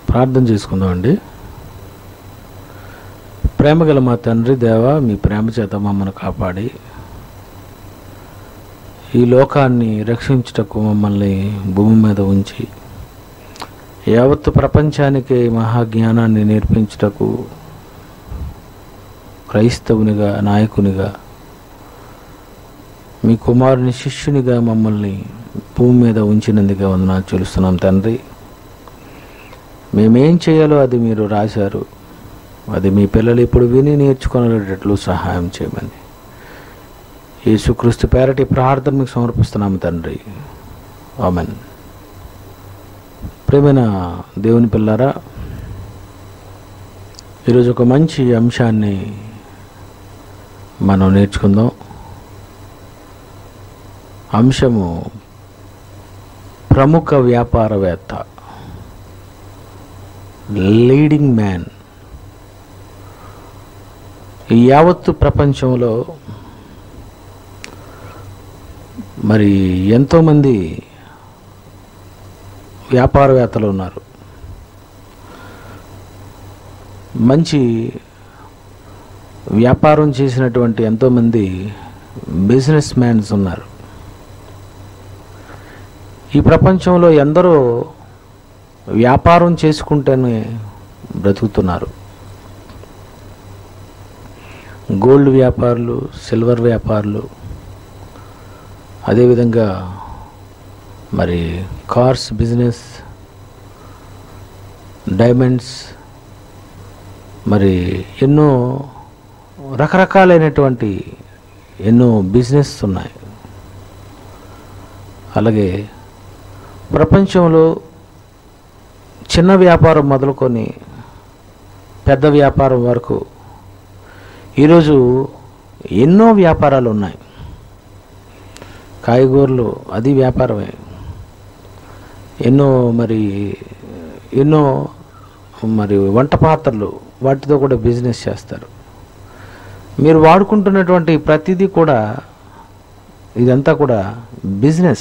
ప్రార్థన చేసుకుందామండి ప్రేమగల మా తండ్రి దేవ మీ ప్రేమ చేత మమ్మల్ని కాపాడి ఈ లోకాన్ని రక్షించుటకు మమ్మల్ని భూమి మీద ఉంచి యావత్తు ప్రపంచానికి మహాజ్ఞానాన్ని నేర్పించుటకు క్రైస్తవునిగా నాయకునిగా మీ కుమారుని శిష్యునిగా మమ్మల్ని భూమి మీద ఉంచినందుకే వందనాలు చెల్లిస్తున్నాం తండ్రి మేమేం చేయాలో అది మీరు రాశారు అది మీ పిల్లలు ఇప్పుడు విని నేర్చుకునేటట్లు సహాయం చేయమని యేసుక్రీస్తు పేరటి ప్రార్థన మీకు సమర్పిస్తున్నాము తండ్రి ఆమెన్ ప్రేమైన దేవుని పిల్లారా ఈరోజు ఒక మంచి అంశాన్ని మనం నేర్చుకుందాం అంశము ప్రముఖ వ్యాపారవేత్త లీడింగ్ మ్యాన్ ఈ యావత్తు ప్రపంచంలో మరి ఎంతోమంది వ్యాపారవేత్తలు ఉన్నారు మంచి వ్యాపారం చేసినటువంటి ఎంతోమంది బిజినెస్ మ్యాన్స్ ఉన్నారు ఈ ప్రపంచంలో ఎందరో వ్యాపారం చేసుకుంటేనే బ్రతుకుతున్నారు గోల్డ్ వ్యాపారులు సిల్వర్ వ్యాపారులు అదేవిధంగా మరి కార్స్ బిజినెస్ డైమండ్స్ మరి ఎన్నో రకరకాలైనటువంటి ఎన్నో బిజినెస్ ఉన్నాయి అలాగే ప్రపంచంలో చిన్న వ్యాపారం మొదలుకొని పెద్ద వ్యాపారం వరకు ఈరోజు ఎన్నో వ్యాపారాలు ఉన్నాయి కాయగూరలు అది వ్యాపారమే ఎన్నో మరి ఎన్నో మరి వంట పాత్రలు వాటితో కూడా బిజినెస్ చేస్తారు మీరు వాడుకుంటున్నటువంటి ప్రతిదీ కూడా ఇదంతా కూడా బిజినెస్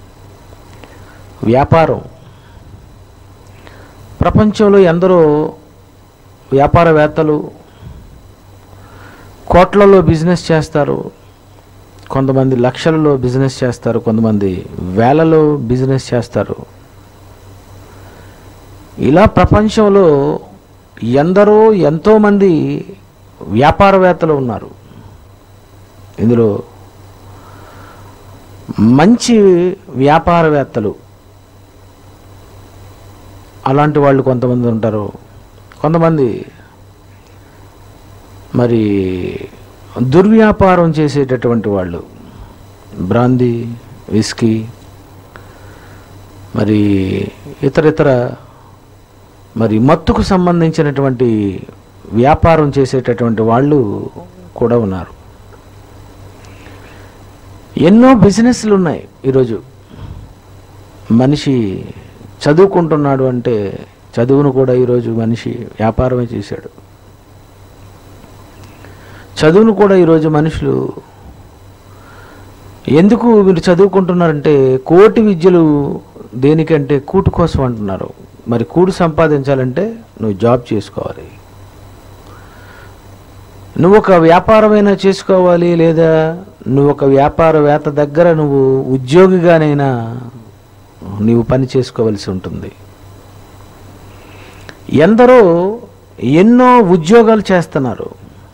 వ్యాపారం ప్రపంచంలో ఎందరో వ్యాపారవేత్తలు కోట్లలో బిజినెస్ చేస్తారు కొంతమంది లక్షలలో బిజినెస్ చేస్తారు కొంతమంది వేలలో బిజినెస్ చేస్తారు ఇలా ప్రపంచంలో ఎందరో ఎంతోమంది వ్యాపారవేత్తలు ఉన్నారు ఇందులో మంచి వ్యాపారవేత్తలు అలాంటి వాళ్ళు కొంతమంది ఉంటారు కొంతమంది మరి దుర్వ్యాపారం చేసేటటువంటి వాళ్ళు బ్రాందీ విస్కీ మరి ఇతర ఇతర మరి మత్తుకు సంబంధించినటువంటి వ్యాపారం చేసేటటువంటి వాళ్ళు కూడా ఉన్నారు ఎన్నో బిజినెస్లు ఉన్నాయి ఈరోజు మనిషి చదువుకుంటున్నాడు అంటే చదువును కూడా ఈరోజు మనిషి వ్యాపారమే చేశాడు చదువును కూడా ఈరోజు మనుషులు ఎందుకు మీరు చదువుకుంటున్నారంటే కోటి విద్యలు దేనికంటే కూటు కోసం అంటున్నారు మరి కూడు సంపాదించాలంటే నువ్వు జాబ్ చేసుకోవాలి నువ్వు ఒక వ్యాపారమైనా చేసుకోవాలి లేదా నువ్వు ఒక వ్యాపారవేత్త దగ్గర నువ్వు ఉద్యోగిగానైనా నీవు పని చేసుకోవలసి ఉంటుంది ఎందరో ఎన్నో ఉద్యోగాలు చేస్తున్నారు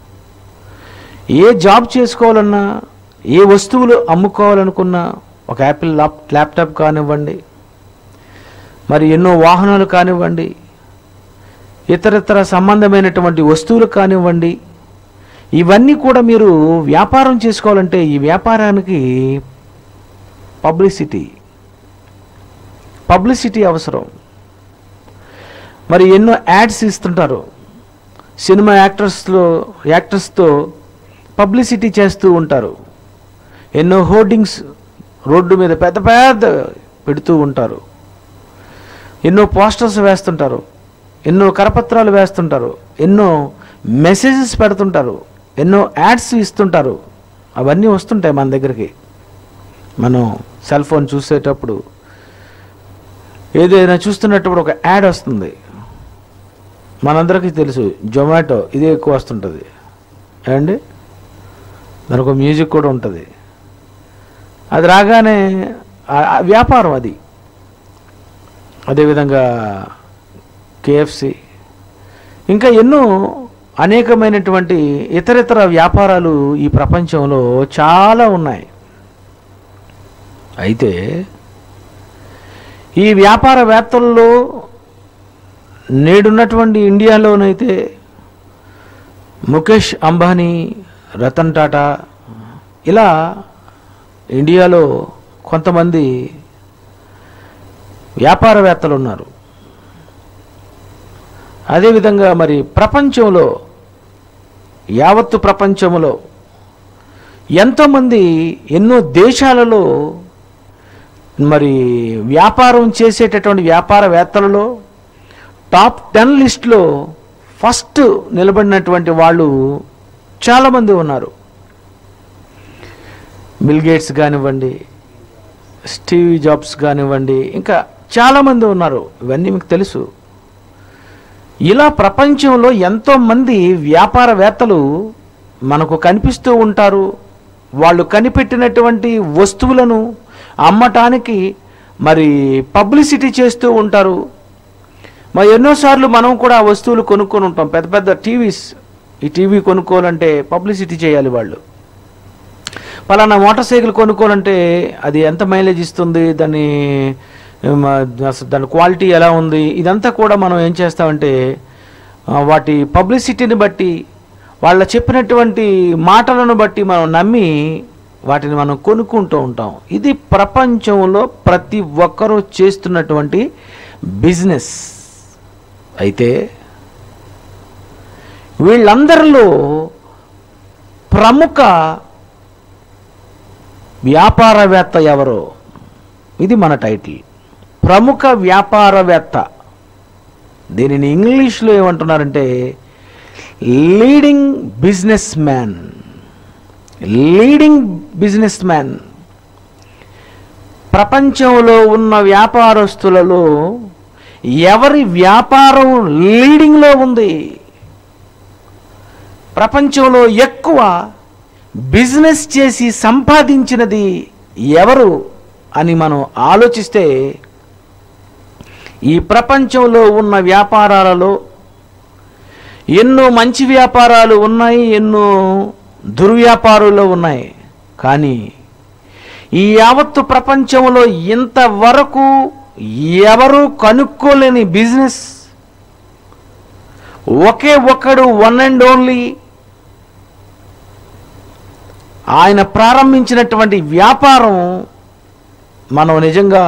ఏ జాబ్ చేసుకోవాలన్నా ఏ వస్తువులు అమ్ముకోవాలనుకున్నా ఒక యాపిల్ ల్యాప్ ల్యాప్టాప్ కానివ్వండి మరి ఎన్నో వాహనాలు కానివ్వండి ఇతరితర సంబంధమైనటువంటి వస్తువులు కానివ్వండి ఇవన్నీ కూడా మీరు వ్యాపారం చేసుకోవాలంటే ఈ వ్యాపారానికి పబ్లిసిటీ పబ్లిసిటీ అవసరం మరి ఎన్నో యాడ్స్ ఇస్తుంటారు సినిమా యాక్టర్స్లో యాక్టర్స్తో పబ్లిసిటీ చేస్తూ ఉంటారు ఎన్నో హోర్డింగ్స్ రోడ్డు మీద పెద్ద పెద్ద పెడుతూ ఉంటారు ఎన్నో పోస్టర్స్ వేస్తుంటారు ఎన్నో కరపత్రాలు వేస్తుంటారు ఎన్నో మెసేజెస్ పెడుతుంటారు ఎన్నో యాడ్స్ ఇస్తుంటారు అవన్నీ వస్తుంటాయి మన దగ్గరికి మనం సెల్ ఫోన్ చూసేటప్పుడు ఏదైనా చూస్తున్నప్పుడు ఒక యాడ్ వస్తుంది మనందరికీ తెలుసు జొమాటో ఇది ఎక్కువ వస్తుంటుంది ఏమండి దానికి ఒక మ్యూజిక్ కూడా ఉంటుంది అది రాగానే ఆ- ఆ వ్యాపారం అది అదేవిధంగా కేఎఫ్సి ఇంకా ఎన్నో అనేకమైనటువంటి ఇతరితర వ్యాపారాలు ఈ ప్రపంచంలో చాలా ఉన్నాయి అయితే ఈ వ్యాపారవేత్తల్లో నేడున్నటువంటి ఇండియాలోనైతే ముఖేష్ అంబానీ రతన్ టాటా ఇలా ఇండియాలో కొంతమంది వ్యాపారవేత్తలు ఉన్నారు అదేవిధంగా మరి ప్రపంచంలో యావత్తు ప్రపంచంలో ఎంతోమంది ఎన్నో దేశాలలో మరి వ్యాపారం చేసేటటువంటి వ్యాపారవేత్తలలో టాప్ టెన్ లిస్ట్లో ఫస్ట్ నిలబడినటువంటి వాళ్ళు చాలామంది ఉన్నారు బిల్ గేట్స్ కానివ్వండి స్టీవ్ జాబ్స్ కానివ్వండి ఇంకా చాలామంది ఉన్నారు ఇవన్నీ మీకు తెలుసు ఇలా ప్రపంచంలో ఎంతోమంది వ్యాపారవేత్తలు మనకు కనిపిస్తూ ఉంటారు వాళ్ళు కనిపెట్టినటువంటి వస్తువులను అమ్మటానికి మరి పబ్లిసిటీ చేస్తూ ఉంటారు మరి ఎన్నోసార్లు మనం కూడా ఆ వస్తువులు కొనుక్కొని ఉంటాం పెద్ద పెద్ద టీవీస్ ఈ టీవీ కొనుక్కోవాలంటే పబ్లిసిటీ చేయాలి వాళ్ళు పలానా మోటార్ సైకిల్ కొనుక్కోవాలంటే అది ఎంత మైలేజ్ ఇస్తుంది దాన్ని మ, అసలు దాని క్వాలిటీ ఎలా ఉంది ఇదంతా కూడా మనం ఏం చేస్తామంటే ఆ, వాటి పబ్లిసిటీని బట్టి వాళ్ళ చెప్పినటువంటి మాటలను బట్టి మనం నమ్మి వాటిని మనం కొనుక్కుంటూ ఉంటాం ఇది ప్రపంచంలో ప్రతి ఒక్కరూ చేస్తున్నటువంటి బిజినెస్ అయితే వీళ్ళందరిలో ప్రముఖ వ్యాపారవేత్త ఎవరు ఇది మన టైటిల్ ప్రముఖ వ్యాపారవేత్త దీనిని ఇంగ్లీష్లో ఏమంటున్నారంటే leading businessman leading businessman ప్రపంచంలో ఉన్న వ్యాపారస్తులలో ఎవరి వ్యాపారం లీడింగ్లో ఉంది ప్రపంచంలో ఎక్కువ బిజినెస్ చేసి సంపాదించినది ఎవరు అని మనం ఆలోచిస్తే ఈ ప్రపంచంలో ఉన్న వ్యాపారాలలో ఎన్నో మంచి వ్యాపారాలు ఉన్నాయి ఎన్నో దుర్వ్యాపారాలు ఉన్నాయి కానీ ఈ యావత్తు ప్రపంచంలో ఇంతవరకు ఎవరు కనుక్కోలేని బిజినెస్ ఒకే ఒక్కడు వన్ అండ్ ఓన్లీ ఆయన ప్రారంభించినటువంటి వ్యాపారం మనం నిజంగా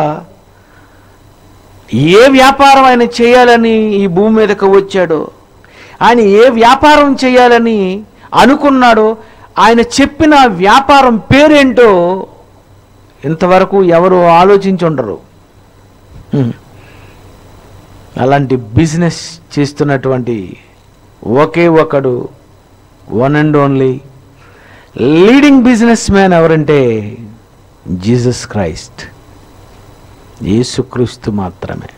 ఏ వ్యాపారం ఆయన చేయాలని ఈ భూమి మీదకు వచ్చాడో ఆయన ఏ వ్యాపారం చేయాలని అనుకున్నాడో ఆయన చెప్పిన వ్యాపారం పేరేంటో ఇంతవరకు ఎవరు ఆలోచించుండరు హ్మ్. అలాంటి బిజినెస్ చేస్తున్నటువంటి ఒకే ఒకడు one and only leading businessman ఎవరంటే జీసస్ క్రైస్ట్ యేసుక్రీస్తు మాత్రమే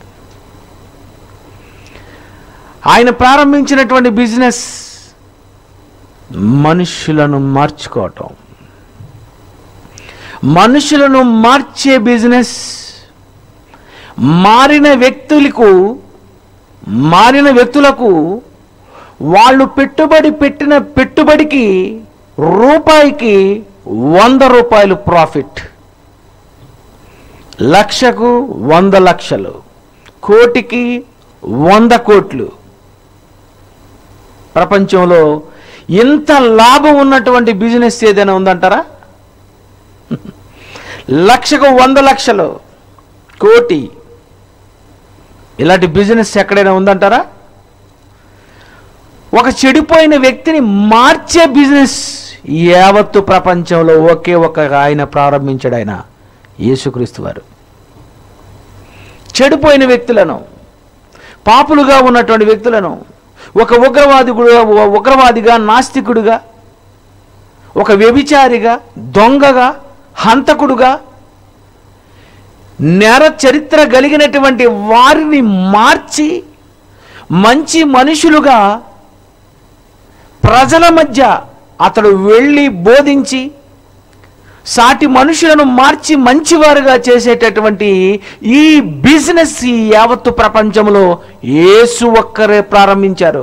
ఆయన ప్రారంభించినటువంటి బిజినెస్ మనుషులను మార్చుకోవటం మనుషులను మార్చే బిజినెస్ మారిన వ్యక్తులకు మారిన వ్యక్తులకు వాళ్ళు పెట్టుబడి పెట్టిన పెట్టుబడికి రూపాయికి వంద రూపాయలు ప్రాఫిట్ లక్షకు వంద లక్షలు కోటికి వంద కోట్లు ప్రపంచంలో ఇంత లాభం ఉన్నటువంటి బిజినెస్ ఏదైనా ఉందంటారా లక్షకు వంద లక్షలు కోటి ఇలాంటి బిజినెస్ ఎక్కడైనా ఉందంటారా ఒక చెడిపోయిన వ్యక్తిని మార్చే బిజినెస్ యావత్తు ప్రపంచంలో ఒకే ఒక ఆయన ప్రారంభించాడు ఆయన యేసుక్రీస్తు వారు చెడిపోయిన వ్యక్తులను పాపులుగా ఉన్నటువంటి వ్యక్తులను ఒక ఉగ్రవాదికుడుగా ఉగ్రవాదిగా నాస్తికుడుగా ఒక వ్యభిచారిగా దొంగగా హంతకుడుగా నేర చరిత్ర కలిగినటువంటి వారిని మార్చి మంచి మనుషులుగా ప్రజల మధ్య అతడు వెళ్ళి బోధించి సాటి మనుషులను మార్చి మంచివారుగా చేసేటటువంటి ఈ బిజినెస్ ఈ యావత్తు ప్రపంచంలో యేసు ఒక్కరే ప్రారంభించారు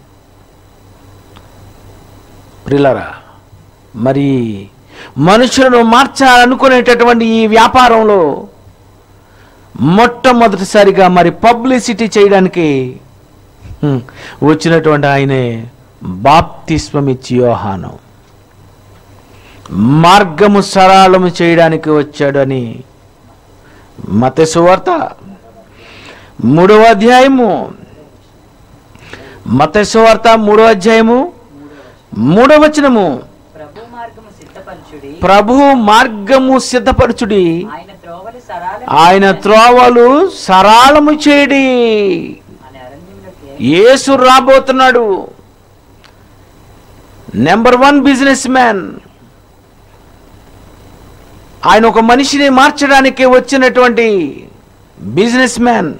ప్రిలరా మరి మనుషులను మార్చాలనుకునేటటువంటి ఈ వ్యాపారంలో మొట్టమొదటిసారిగా మరి పబ్లిసిటీ చేయడానికి హ్మ్, వచ్చినటువంటి ఆయనే బాప్తిస్మమిచ్చి యోహాను మార్గము సరళము చేయడానికి వచ్చాడు అని మత సువార్త మూడవ అధ్యాయము మత సువార్త మూడవ అధ్యాయము మూడవ వచనము ప్రభు మార్గము సిద్ధపరచుడి ప్రభు మార్గము సిద్ధపరచుడి ఆయన త్రోవలు సరాల ఆయన త్రోవలు సరళము చేయడి అని అరణ్యంలోకి యేసు రాబోతున్నాడు నెంబర్ వన్ బిజినెస్ మ్యాన్ ఆయన ఒక మనిషిని మార్చడానికి వచ్చినటువంటి బిజినెస్ మ్యాన్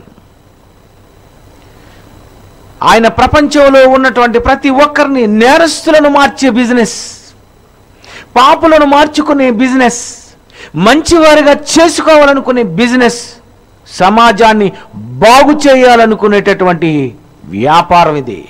ఆయన ప్రపంచంలో ఉన్నటువంటి ప్రతి ఒక్కరిని నేరస్తులను మార్చే బిజినెస్ పాపులను మార్చుకునే బిజినెస్ మంచివారిగా చేసుకోవాలనుకునే బిజినెస్ సమాజాన్ని బాగు చేయాలనుకునేటటువంటి వ్యాపారం ఇది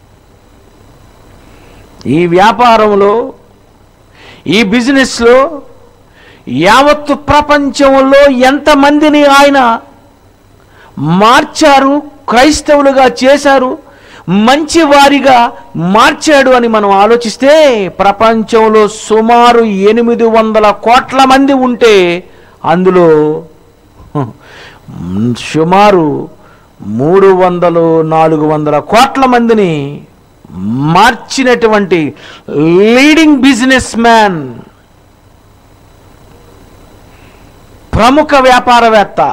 ఈ వ్యాపారంలో ఈ బిజినెస్లో యావత్తు ప్రపంచంలో ఎంతమందిని ఆయన మార్చారు క్రైస్తవులుగా చేశారు మంచి వారిగా మార్చాడు అని మనం ఆలోచిస్తే ప్రపంచంలో సుమారు ఎనిమిది వందల కోట్ల మంది ఉంటే అందులో హ, సుమారు మూడు వందలు నాలుగు వందల కోట్ల మందిని మార్చినటువంటి లీడింగ్ బిజినెస్ మ్యాన్ ప్రముఖ వ్యాపారవేత్త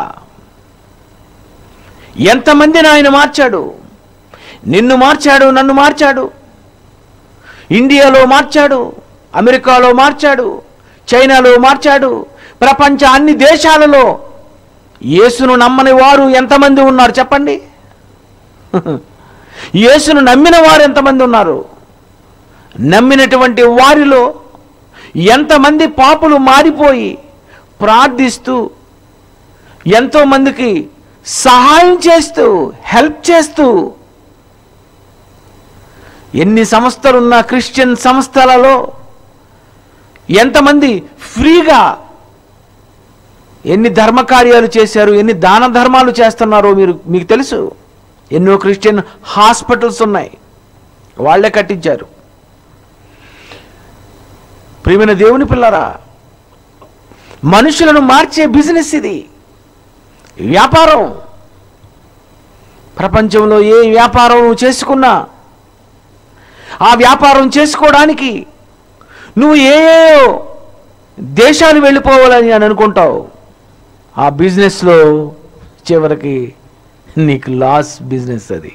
ఎంతమందిని ఆయన మార్చాడు నిన్ను మార్చాడు నన్ను మార్చాడు ఇండియాలో మార్చాడు అమెరికాలో మార్చాడు చైనాలో మార్చాడు ప్రపంచ అన్ని దేశాలలో యేసును నమ్మని వారు ఎంతమంది ఉన్నారు చెప్పండి యేసును నమ్మిన వారు ఎంతమంది ఉన్నారు నమ్మినటువంటి వారిలో ఎంతమంది పాపులు మారిపోయి ప్రార్థిస్తూ ఎంతోమందికి సహాయం చేస్తూ హెల్ప్ చేస్తూ ఎన్ని సంస్థలున్న క్రిస్టియన్ సంస్థలలో ఎంతమంది ఫ్రీగా ఎన్ని ధర్మకార్యాలు చేశారు ఎన్ని దాన ధర్మాలు చేస్తున్నారో మీరు మీకు తెలుసు ఎన్నో క్రిస్టియన్ హాస్పిటల్స్ ఉన్నాయి వాళ్ళే కట్టించారు ప్రియమైన దేవుని పిల్లరా మనుషులను మార్చే బిజినెస్ ఇది వ్యాపారం ప్రపంచంలో ఏ వ్యాపారం నువ్వు చేసుకున్నా ఆ వ్యాపారం చేసుకోవడానికి నువ్వు ఏ ఏ దేశాలు వెళ్ళిపోవాలని అని అనుకుంటావు ఆ బిజినెస్లో చివరికి నీకు లాస్ బిజినెస్ అది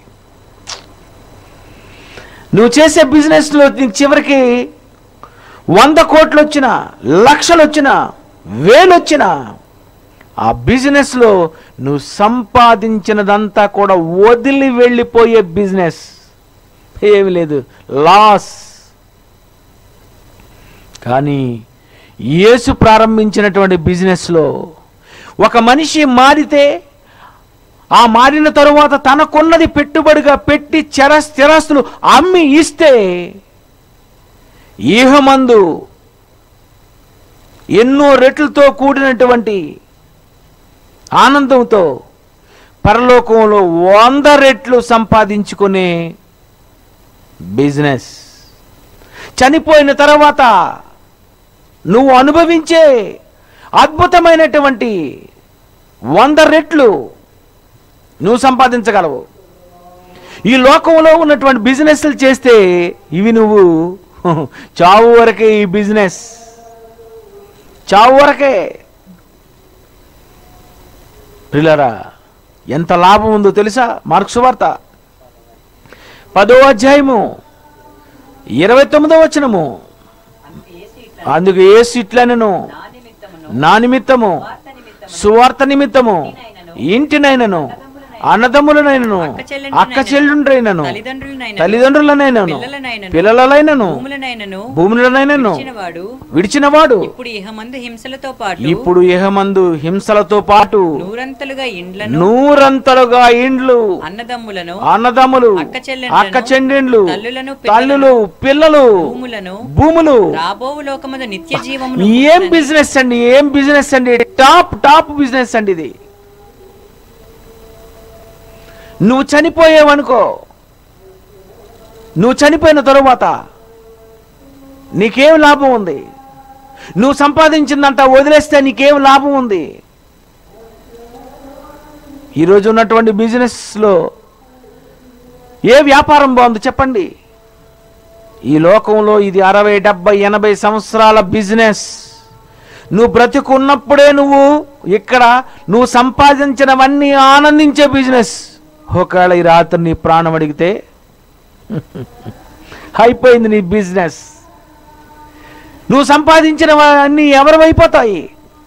నువ్వు చేసే బిజినెస్లో నీకు చివరికి వంద కోట్లు వచ్చినా లక్షలు వచ్చినా వేలు వచ్చినా ఆ బిజినెస్లో నువ్వు సంపాదించినదంతా కూడా వదిలి వెళ్ళిపోయే బిజినెస్ ఏమి లేదు లాస్ కానీ యేసు ప్రారంభించినటువంటి బిజినెస్లో ఒక మనిషి మారితే ఆ మారిన తరువాత తనకున్నది పెట్టుబడిగా పెట్టి చెర స్థిరాస్తులు అమ్మి ఇస్తే ఈహమందు ఎన్నో రెట్లతో కూడినటువంటి ఆనందంతో పరలోకంలో వంద రెట్లు సంపాదించుకునే బిజినెస్ చనిపోయిన తర్వాత నువ్వు అనుభవించే అద్భుతమైనటువంటి వంద రెట్లు నువ్వు సంపాదించగలవు ఈ లోకంలో ఉన్నటువంటి బిజినెస్లు చేస్తే ఇవి నువ్వు చావు వరకే ఈ బిజినెస్ చావు వరకే ప్రిలరా ఎంత లాభం ఉందో తెలుసా మార్క్స్ వార్త పదో అధ్యాయము ఇరవై తొమ్మిదో వచనము అందుకు యేసు ఇట్లా అందుకు ఏ సీట్లనను నా నిమిత్తమును నా నిమిత్తము వార్త నిమిత్తమును సువార్త నిమిత్తము ఇంటినైనను అన్నదమ్ములనైనను అక్క చెల్లెండ్రులైనను, అక్క చెల్లుండ్రైనను తల్లిదండ్రులనైనను, తల్లిదండ్రులనైనను పిల్లలనైనను, పిల్లలనైనను భూములనైనను భూములనైనను ఇచ్చినవాడు విడిచినవాడు ఇప్పుడు ఇహమందు హింసలతో పాటు ఇప్పుడు ఇహమందు హింసలతో పాటు నూరంతలుగా ఇండ్లను నూరంతలుగా ఇండ్లు అన్నదమ్ములను అన్నదమ్ములు అక్క చెల్లెండ్లను, అక్క చెండిండ్లు తల్లులను, తల్లులు పిల్లలు భూములను భూములు రాబోవు లోకమందు నిత్య జీవమును ఏం బిజినెస్ అండి ఏం బిజినెస్ అండి టాప్ టాప్ బిజినెస్ అండి ఇది నువ్వు చనిపోయావనుకో నువ్వు చనిపోయిన తరువాత నీకేం లాభం ఉంది నువ్వు సంపాదించిందంట వదిలేస్తే నీకేం లాభం ఉంది ఈరోజు ఉన్నటువంటి బిజినెస్లో ఏ వ్యాపారం బాగుంది చెప్పండి ఈ లోకంలో ఇది అరవై డెబ్బై ఎనభై సంవత్సరాల బిజినెస్ నువ్వు బ్రతికున్నప్పుడే నువ్వు ఇక్కడ నువ్వు సంపాదించినవన్నీ ఆనందించే బిజినెస్ ఒకవేళ ఈ రాత్రి నీ ప్రాణం అడిగితే అయిపోయింది నీ బిజినెస్ నువ్వు సంపాదించినవన్నీ ఎవరివైపోతాయి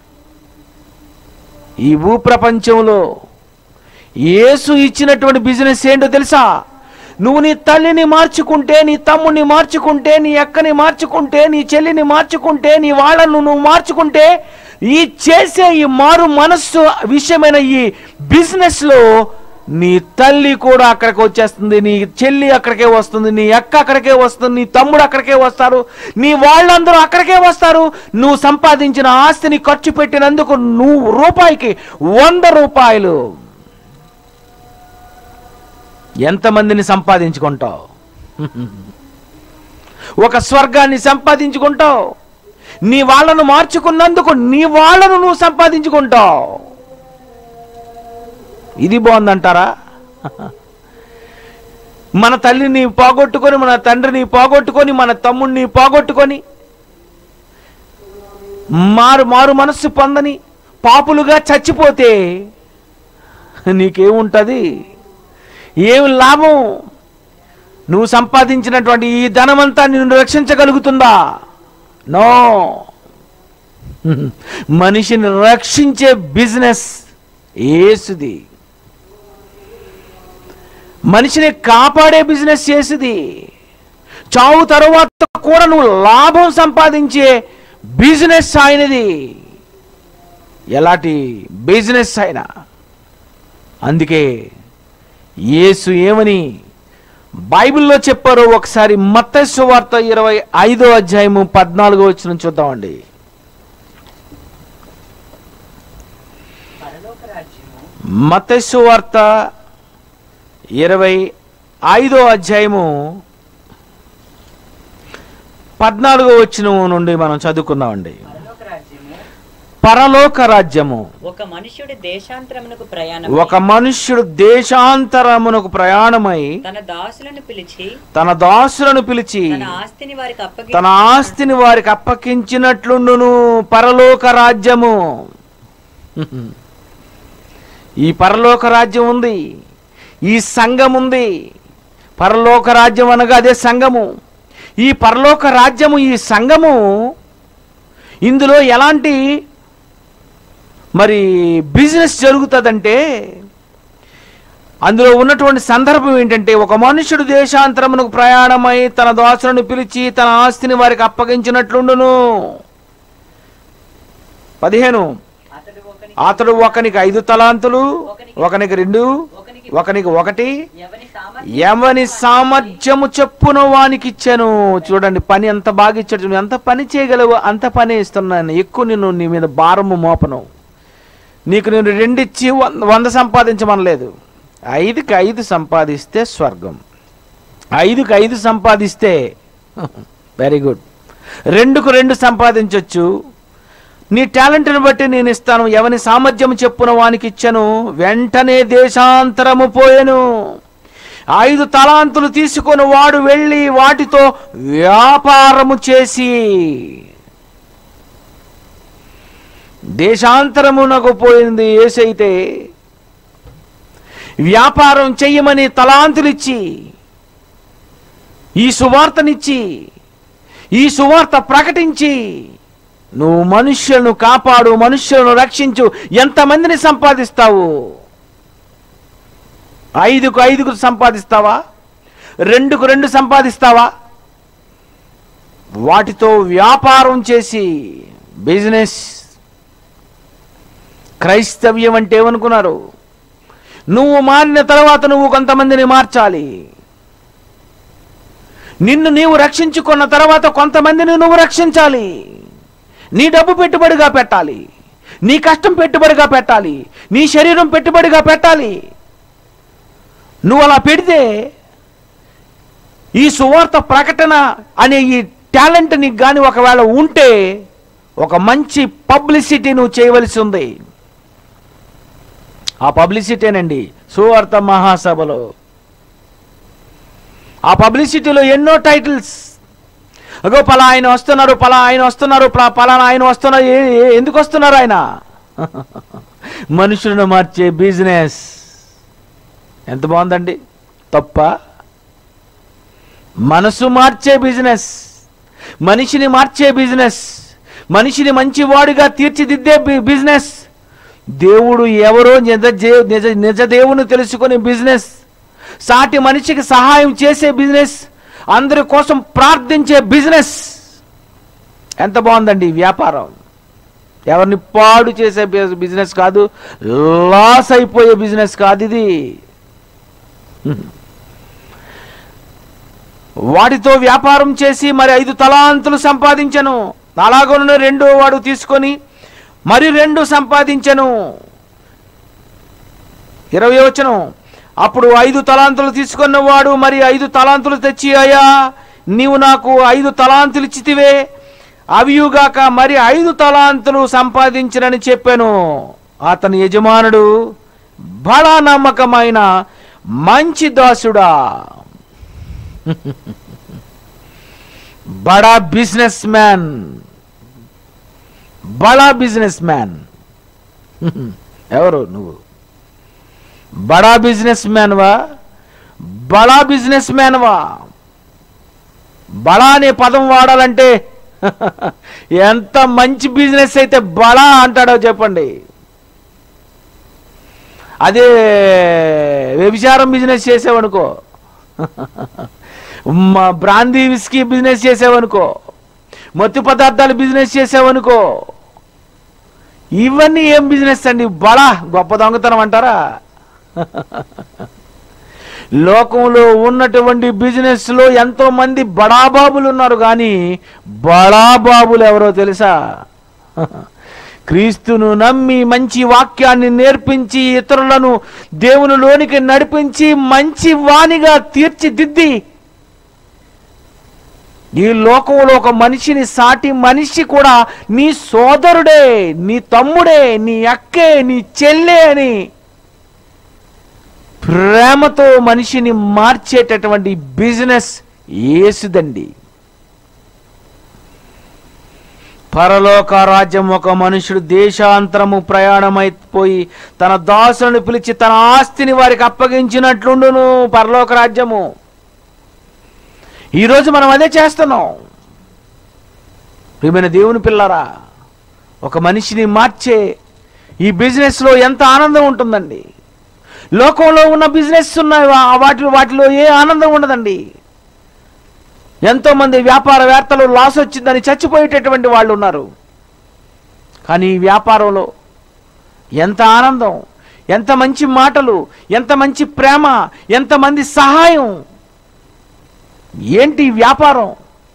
ఈ భూప్రపంచంలో యేసు ఇచ్చినటువంటి బిజినెస్ ఏంటో తెలుసా నువ్వు నీ తల్లిని మార్చుకుంటే నీ తమ్ముని మార్చుకుంటే నీ అక్కని మార్చుకుంటే నీ చెల్లిని మార్చుకుంటే నీ వాళ్ళను నువ్వు మార్చుకుంటే ఈ చేసే ఈ మారు మనస్సు విషయమైన ఈ బిజినెస్లో నీ తల్లి కూడా అక్కడికి వచ్చేస్తుంది నీ చెల్లి అక్కడికే వస్తుంది నీ అక్క అక్కడికే వస్తుంది నీ తమ్ముడు అక్కడికే వస్తారు నీ వాళ్ళందరూ అక్కడికే వస్తారు నువ్వు సంపాదించిన ఆస్తిని ఖర్చు పెట్టినందుకు నువ్వు రూపాయికి వంద రూపాయలు ఎంతమందిని సంపాదించుకుంటావు ఒక స్వర్గాన్ని సంపాదించుకుంటావు నీ వాళ్ళను మార్చుకున్నందుకు నీ వాళ్ళను నువ్వు సంపాదించుకుంటావు ఇది బాగుందంటారా మన తల్లిని పోగొట్టుకొని మన తండ్రిని పోగొట్టుకొని మన తమ్ముడిని పోగొట్టుకొని మారు మారు మనస్సు పొందని పాపులుగా చచ్చిపోతే నీకేముంటుంది ఏం లాభం నువ్వు సంపాదించినటువంటి ఈ ధనమంతా నిన్ను రక్షించగలుగుతుందా నో మనిషిని రక్షించే బిజినెస్ ఏసుది మనిషిని కాపాడే బిజినెస్ చేసింది చావు తరువాత కూడా నువ్వు లాభం సంపాదించే బిజినెస్ ఆయనది ఎలాంటి బిజినెస్ అయినా అందుకే యేసు ఏమని బైబిల్లో చెప్పారో ఒకసారి మత్తస్సు వార్త ఇరవై ఐదో అధ్యాయము పద్నాలుగో వచ్చిన చూద్దామండి పరలోక రాజ్యము మత్తస్సు వార్త ఇరవై ఐదో అధ్యాయము పద్నాలుగో వచ్చిన నుండి మనం చదువుకుందామండి పరలోక రాజ్యము పరలోక రాజ్యము ఒక మనుష్యుడి దేశాంతరమునకు ప్రయాణం ఒక మనుష్యుడు దేశాంతరమునకు ప్రయాణమై తన దాసులను పిలిచి తన దాసులను పిలిచి తన ఆస్తిని వారికి అప్పగి తన ఆస్తిని వారికి అప్పగించినట్లుండును పరలోక రాజ్యము ఈ పరలోక రాజ్యం ఉంది ఈ సంఘం ఉంది పరలోక రాజ్యం అనగా అదే సంఘము ఈ పరలోక రాజ్యము ఈ సంఘము ఇందులో ఎలాంటి మరి బిజినెస్ జరుగుతుందంటే అందులో ఉన్నటువంటి సందర్భం ఏంటంటే ఒక మనుషుడు దేశాంతరమునకు ప్రయాణమై తన దాసులను పిలిచి తన ఆస్తిని వారికి అప్పగించినట్లుండును పదిహేను అతడు ఒకని అతడు ఒకనికి ఐదు తలాంతులు ఒకనికి రెండు ఒకనికి ఒకనికి ఒకటి ఎవని సామర్థ్యం ఎవని సామర్థ్యము చెప్పున వానికి ఇచ్చాను చూడండి పని ఎంత బాగా ఇచ్చాడు నువ్వు ఎంత పని చేయగలవు అంత పని ఇస్తున్నాను ఎక్కువ నేను నీ మీద భారము మోపను నీకు నేను రెండిచ్చి వంద వంద సంపాదించమనలేదు ఐదుకి ఐదు సంపాదిస్తే స్వర్గం ఐదుకి ఐదు సంపాదిస్తే వెరీ గుడ్ రెండుకు రెండు సంపాదించవచ్చు నీ టాలెంట్ని బట్టి నేను ఇస్తాను ఎవని సామర్థ్యం చెప్పున వానికి ఇచ్చాను వెంటనే దేశాంతరము పోయెను ఐదు తలాంతులు తీసుకొని వాడు వెళ్ళి వాటితో వ్యాపారము చేసి దేశాంతరమునకు పోయింది ఏసైతే వ్యాపారం చెయ్యమని తలాంతులిచ్చి ఈ సువార్తనిచ్చి ఈ సువార్త ప్రకటించి నువ్వు మనుష్యులను కాపాడు మనుష్యులను రక్షించు ఎంతమందిని సంపాదిస్తావు ఐదుకు ఐదుకు సంపాదిస్తావా రెండుకు రెండు సంపాదిస్తావా వాటితో వ్యాపారం చేసి బిజినెస్ క్రైస్తవ్యం అంటే ఏమనుకున్నారు నువ్వు మారిన తర్వాత నువ్వు కొంతమందిని మార్చాలి నిన్ను నీవు రక్షించుకున్న తర్వాత కొంతమందిని నువ్వు రక్షించాలి నీ డబ్బు పెట్టుబడిగా పెట్టాలి నీ కష్టం పెట్టుబడిగా పెట్టాలి నీ శరీరం పెట్టుబడిగా పెట్టాలి నువ్వు అలా పెడితే ఈ సువార్త ప్రకటన అనే ఈ టాలెంట్ నీకు కానీ ఒకవేళ ఉంటే ఒక మంచి పబ్లిసిటీ నువ్వు చేయవలసి ఉంది ఆ పబ్లిసిటీనండి సువార్త మహాసభలో ఆ పబ్లిసిటీలో ఎన్నో టైటిల్స్ అగో పలా ఆయన వస్తున్నారు పలా ఆయన వస్తున్నారు పలా- పలానా ఆయన వస్తున్నారు ఏ- ఏ- ఎందుకు వస్తున్నారు ఆయన మనుషులను మార్చే బిజినెస్ ఎంత బాగుందండి తప్ప మనసు మార్చే బిజినెస్ మనిషిని మార్చే బిజినెస్ మనిషిని మంచివాడిగా తీర్చిదిద్దే బి- బిజినెస్ దేవుడు ఎవరో నిజ జే- నిజ నిజ దేవుని తెలుసుకునే బిజినెస్ సాటి మనిషికి సహాయం చేసే బిజినెస్ అందరి కోసం ప్రార్థించే బిజినెస్ ఎంత బాగుందండి ఈ వ్యాపారం ఎవరిని పాడు చేసే బి- బిజినెస్ కాదు లాస్ అయిపోయే బిజినెస్ కాదు ఇది వాటితో వ్యాపారం చేసి మరి ఐదు తలాంతులు సంపాదించను అలాగను రెండో వాడు తీసుకొని మరి రెండు సంపాదించను ఇరవై వచ్చను అప్పుడు ఐదు తలాంతులు తీసుకున్నవాడు మరి ఐదు తలాంతులు తెచ్చి అయ్యా నీవు నాకు ఐదు తలాంతులు ఇచ్చితివే అవియుగాక మరి ఐదు తలాంతులు సంపాదించనని చెప్పాను అతని యజమానుడు బడా నమ్మకమైన మంచి దాసుడా బడా బిజినెస్ మ్యాన్ బడా బిజినెస్ మ్యాన్ ఎవరు నువ్వు బడా బిజినెస్ మ్యాన్ వా బడా బిజినెస్ మ్యాన్ వా బడా అనే పదం వాడాలంటే ఎంత మంచి బిజినెస్ అయితే బడా అంటాడో చెప్పండి అదే వ్యభిచారం బిజినెస్ చేసావనుకో మా బ్రాందీ విస్కీ బిజినెస్ చేసావనుకో మత్తు పదార్థాలు బిజినెస్ చేసావనుకో ఇవన్నీ ఏం బిజినెస్ అండి బడా గొప్ప దొంగతనం అంటారా లోకంలో ఉన్నటువంటి బిజినెస్ లో ఎంతో మంది బడాబాబులు ఉన్నారు కానీ బడాబాబులు ఎవరో తెలుసా క్రీస్తును నమ్మి మంచి వాక్యాన్ని నేర్పించి ఇతరులను దేవునిలోనికి నడిపించి మంచి వాణిగా తీర్చిదిద్ది ఈ లోకంలో ఒక మనిషిని సాటి మనిషి కూడా నీ సోదరుడే నీ తమ్ముడే నీ అక్కే నీ చెల్లె అని ప్రేమతో మనిషిని మార్చేటటువంటి బిజినెస్ ఏసుదండి పరలోక రాజ్యం ఒక మనుషుడు దేశాంతరము ప్రయాణమైపోయి తన దాసులను పిలిచి తన ఆస్తిని వారికి అప్పగించినట్లుండును పరలోక రాజ్యము ఈరోజు మనం అదే చేస్తున్నాం ప్రియమైన దేవుని పిల్లరా ఒక మనిషిని మార్చే ఈ బిజినెస్లో ఎంత ఆనందం ఉంటుందండి లోకంలో ఉన్న బిజినెస్ ఉన్నాయి వా- వాటి వాటిలో ఏ ఆనందం ఉండదండి ఎంతోమంది వ్యాపారవేత్తలు లాస్ వచ్చిందని చచ్చిపోయేటటువంటి వాళ్ళు ఉన్నారు కానీ ఈ వ్యాపారంలో ఎంత ఆనందం ఎంత మంచి మాటలు ఎంత మంచి ప్రేమ ఎంతమంది సహాయం ఏంటి ఈ వ్యాపారం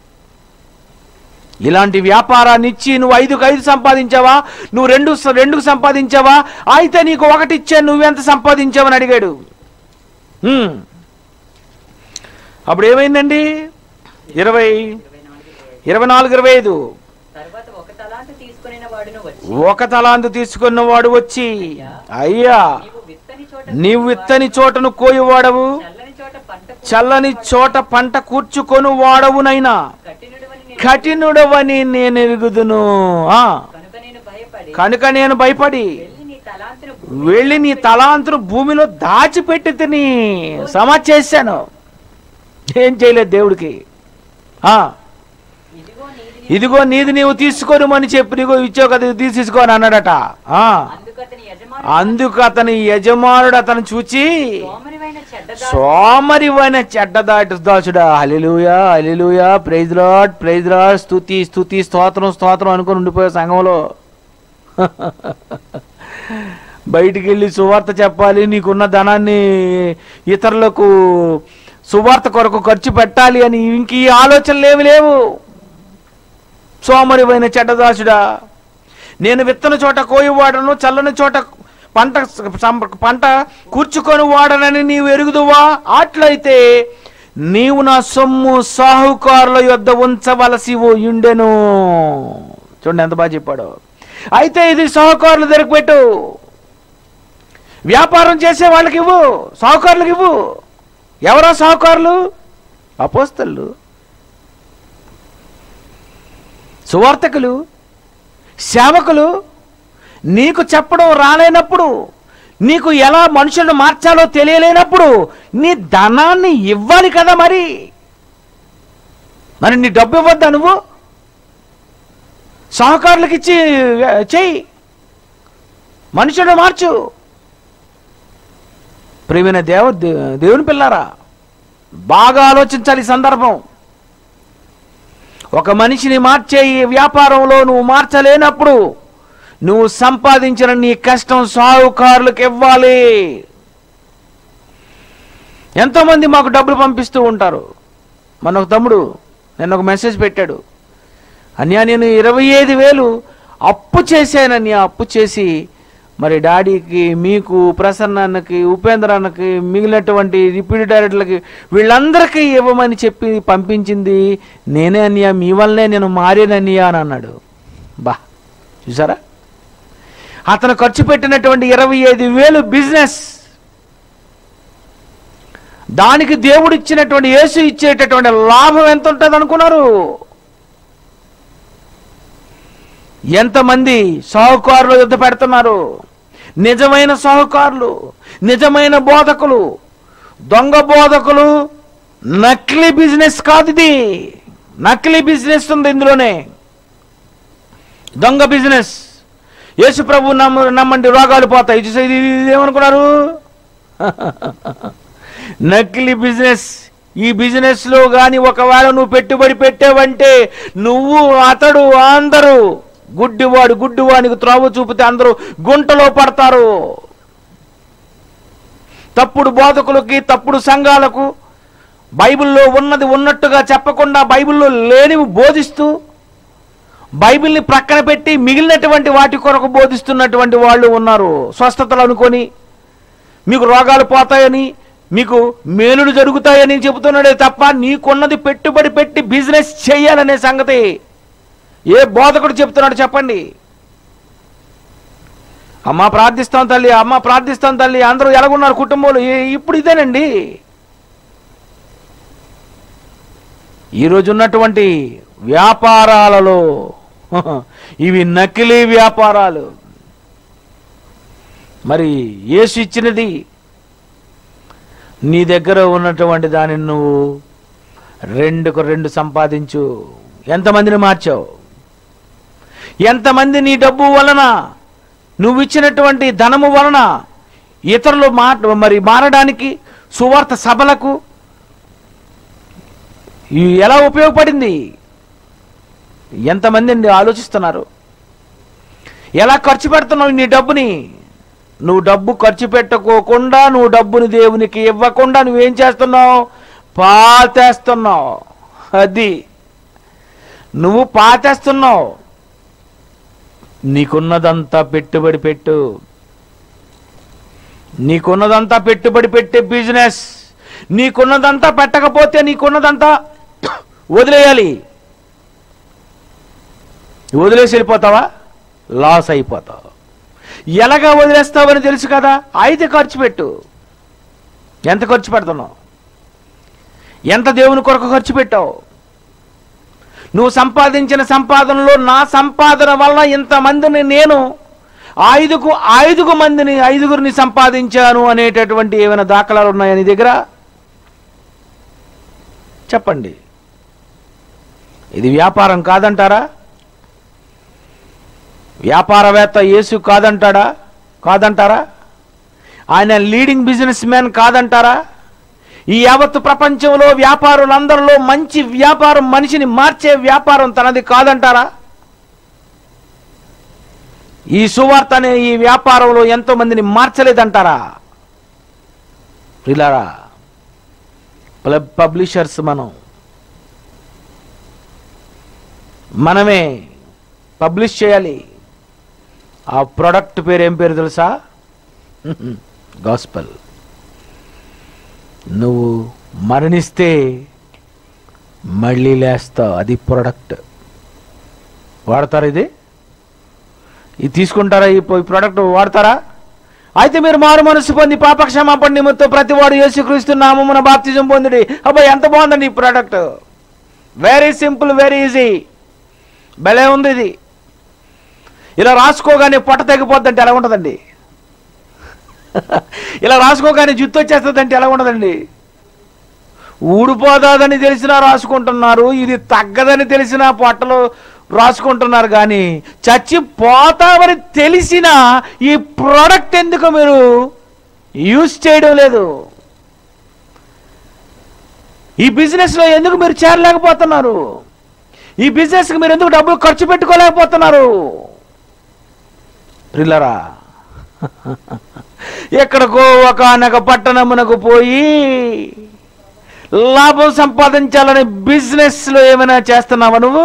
ఇలాంటి వ్యాపారాన్ని ఇచ్చి నువ్వు ఐదుకు ఐదు సంపాదించావా నువ్వు రెండు రెండుకు సంపాదించావా అయితే నీకు ఒకటి ఇచ్చాను నువ్వెంత సంపాదించావని అడిగాడు హ్మ్. అప్పుడు ఏమైందండి ఇరవై ఇరవై నాలుగు ఇరవై ఐదు తర్వాత ఒక తలాంతు తీసుకుని వాడును వచ్చి ఒక తలాంతు తీసుకున్నవాడు వచ్చి అయ్యా నీవు విత్తని చోట నీవు విత్తని చోటను కోయివాడవు చల్లని చోట పంట చల్లని చోట పంట కూర్చుకొని వాడవునైనా కఠినుడవని నేను కఠినుడవని నేను ఎరుగుదును ఆ, కనుక నేను భయపడి కనుక నేను భయపడి వెళ్ళి నీ తలాంతును వెళ్ళి నీ తలాంతును భూమిలో దాచిపెట్టి తిని సమా చేశాను ఏం చేయలేదు దేవుడికి ఆ ఇదిగో నీది ఇదిగో నీది నీవు తీసుకోను అని చెప్పి నీకు ఇచ్చావు కదా ఇది తీసుకోని అన్నాడట ఆ అందుకు అతని యజమాని అందుకు అతని యజమానుడు అతను చూచి సోమరివైన చెడ్డదా సోమరివైన చెడ్డదాటి దాచుడా hallelujah hallelujah praise Lord praise Lord స్తుతి స్తుతి స్తోత్రం స్తోత్రం అనుకుని ఉండిపోయే సంఘంలో బయటికి వెళ్ళి సువార్త చెప్పాలి నీకున్న ధనాన్ని ఇతరులకు సువార్త కొరకు ఖర్చు పెట్టాలి అని ఇంక ఈ ఆలోచనలు ఏమి లేవు సోమరివైన చెడ్డదాసుడా నేను విత్తన చోట కోయివాడను చల్లని చోట పంట సం- పంట కూర్చుకొని వాడనని నీవు ఎరుగుదువా అట్లయితే నీవు నా సొమ్ము సాహుకారుల యొద్ద ఉంచవలసి ఉండెను చూడండి ఎంత బాగా చెప్పాడు అయితే ఇది సాహుకారుల దగ్గరకు పెట్టు వ్యాపారం చేసే వాళ్ళకి ఇవ్వు సాహుకారులకు ఇవ్వు ఎవరా సాహుకారులు అపోస్తలు సువార్తకులు సేవకులు నీకు చెప్పడం రాలేనప్పుడు నీకు ఎలా మనుషులను మార్చాలో తెలియలేనప్పుడు నీ ధనాన్ని ఇవ్వాలి కదా మరి మరి నీ డబ్బు ఇవ్వద్దా నువ్వు సహకారులకు ఇచ్చి ఆ, చెయ్యి మనుషులను మార్చు ప్రియమైన దేవ దే- దేవుని పిల్లారా బాగా ఆలోచించాలి ఈ సందర్భం ఒక మనిషిని మార్చే ఈ వ్యాపారంలో నువ్వు మార్చలేనప్పుడు నువ్వు సంపాదించిన నీ కష్టం సాహుకారులకు ఇవ్వాలి ఎంతోమంది మాకు డబ్బులు పంపిస్తూ ఉంటారు మన ఒక తమ్ముడు నేను ఒక మెసేజ్ పెట్టాడు అన్యా నేను ఇరవై ఐదు వేలు అప్పు చేశానని అప్పు చేసి మరి డాడీకి మీకు ప్రసన్నకి ఉపేంద్ర అన్నకి మిగిలినటువంటి రిపీట్ డైరెక్టర్లకి వీళ్ళందరికీ ఇవ్వమని చెప్పి పంపించింది నేనే అన్నయ్య మీ వల్లనే నేను మారేనన్నయ్య అని అన్నాడు బా చూసారా అతను ఖర్చు పెట్టినటువంటి ఇరవై ఐదు వేలు బిజినెస్ దానికి దేవుడు ఇచ్చినటువంటి యేసు ఇచ్చేటటువంటి లాభం ఎంత ఉంటుంది అనుకున్నారు ఎంతమంది సాహుకారులు యుద్ధ పెడుతున్నారు నిజమైన సాహుకారులు నిజమైన బోధకులు దొంగ బోధకులు నకిలీ బిజినెస్ కాదు ఇది నకిలీ బిజినెస్ ఉంది ఇందులోనే దొంగ బిజినెస్ యేసు ప్రభు నమ్మ నమ్మండి రోగాలు పోతాయి ఇది ఇది- ఇది ఏమనుకున్నారు నకిలీ బిజినెస్ ఈ బిజినెస్ లో గాని ఒకవేళ నువ్వు పెట్టుబడి పెట్టావంటే నువ్వు అతడు అందరూ గుడ్డివాడు గుడ్డివానికి త్రోవ చూపితే అందరూ గుంటలో పడతారు తప్పుడు బోధకులకి తప్పుడు సంఘాలకు బైబిల్లో ఉన్నది ఉన్నట్టుగా చెప్పకుండా బైబిల్లో లేనివి బోధిస్తూ బైబిల్ని ప్రక్కన పెట్టి మిగిలినటువంటి వాటి కొరకు బోధిస్తున్నటువంటి వాళ్ళు ఉన్నారు స్వస్థతలు అనుకొని మీకు రోగాలు పోతాయని మీకు మేలులు జరుగుతాయని చెబుతున్నాడే తప్ప నీకున్నది పెట్టుబడి పెట్టి బిజినెస్ చేయాలనే సంగతి ఏ బోధకుడు చెప్తున్నాడు చెప్పండి అమ్మ ప్రార్థిస్తాం తల్లి అమ్మ ప్రార్థిస్తాం తల్లి అందరూ ఎలాగున్నారు కుటుంబంలో ఈ- ఇప్పుడు ఇదేనండి ఈరోజు ఉన్నటువంటి వ్యాపారాలలో ఇవి నకిలీ వ్యాపారాలు మరి యేసు ఇచ్చినది నీ దగ్గర ఉన్నటువంటి దానిని నువ్వు రెండుకు రెండు సంపాదించు ఎంతమందిని మార్చావు ఎంతమంది నీ డబ్బు వలన నువ్వు ఇచ్చినటువంటి ధనము వలన ఇతరులు మాట మరి మారడానికి సువార్త సభలకు ఇవి ఎలా ఉపయోగపడింది ఎంతమంది అండి ఆలోచిస్తున్నారు ఎలా ఖర్చు పెడుతున్నావు నీ డబ్బుని నువ్వు డబ్బు ఖర్చు పెట్టుకోకుండా నువ్వు డబ్బుని దేవునికి ఇవ్వకుండా నువ్వేం చేస్తున్నావు పాతేస్తున్నావు అది నువ్వు పాతేస్తున్నావు నీకున్నదంతా పెట్టుబడి పెట్టు నీకున్నదంతా పెట్టుబడి పెట్టే బిజినెస్ నీకున్నదంతా పెట్టకపోతే నీకున్నదంతా వదిలేయాలి వదిలేసి వెళ్ళిపోతావా లాస్ అయిపోతావు ఎలాగా వదిలేస్తావని తెలుసు కదా అయితే ఖర్చు పెట్టు ఎంత ఖర్చు పెడుతున్నావు ఎంత దేవుని కొరకు ఖర్చు పెట్టావు నువ్వు సంపాదించిన సంపాదనలో నా సంపాదన వల్ల ఇంతమందిని నేను ఐదుకు ఐదుగు మందిని ఐదుగురిని సంపాదించాను అనేటటువంటి ఏమైనా దాఖలాలు ఉన్నాయా నీ దగ్గర చెప్పండి ఇది వ్యాపారం కాదంటారా వ్యాపారవేత్త యేసు కాదంటాడా కాదంటారా ఆయన లీడింగ్ బిజినెస్ మ్యాన్ కాదంటారా ఈ యావత్తు ప్రపంచంలో వ్యాపారులందరిలో మంచి వ్యాపారం మనిషిని మార్చే వ్యాపారం తనది కాదంటారా ఈ సువార్త అనే ఈ వ్యాపారంలో ఎంతో మందిని మార్చలేదంటారా ప్రిలారా ప్లబ్ పబ్లిషర్స్ మనం మనమే పబ్లిష్ చేయాలి ఆ ప్రోడక్ట్ పేరు ఏం పేరు తెలుసా గాస్పల్ నువ్వు మరణిస్తే మళ్ళీ లేస్తావు అది ప్రొడక్ట్ వాడతారా ఇది ఇది తీసుకుంటారా ఈ ఈ ప్రోడక్ట్ వాడతారా అయితే మీరు మారు మనసు పొంది పాపక్షమాపణ నిమిత్తం ప్రతి వాడు యేసుక్రీస్తు నామమున బాప్తిజం పొందిడి అబ్బాయి ఎంత బాగుందండి ఈ product very simple very easy భలే ఉంది ఇది ఇలా రాసుకోగానే పొట్ట తెగిపోద్దంటే ఎలా ఉంటుందండి ఇలా రాసుకోగానే జుత్తు వచ్చేస్తుందంటే ఎలా ఉండదండి ఊడిపోదాదని తెలిసినా రాసుకుంటున్నారు ఇది తగ్గదని తెలిసినా పొట్టలో రాసుకుంటున్నారు కానీ చచ్చిపోతామని తెలిసినా ఈ ప్రోడక్ట్ ఎందుకు మీరు యూజ్ చేయడం లేదు ఈ బిజినెస్లో ఎందుకు మీరు చేరలేకపోతున్నారు ఈ బిజినెస్కి మీరు ఎందుకు డబ్బులు ఖర్చు పెట్టుకోలేకపోతున్నారు ప్రిల్లరా ఎక్కడికో ఒక పట్టణమునకు పోయి లాభం సంపాదించాలని బిజినెస్లో ఏమైనా చేస్తున్నావా నువ్వు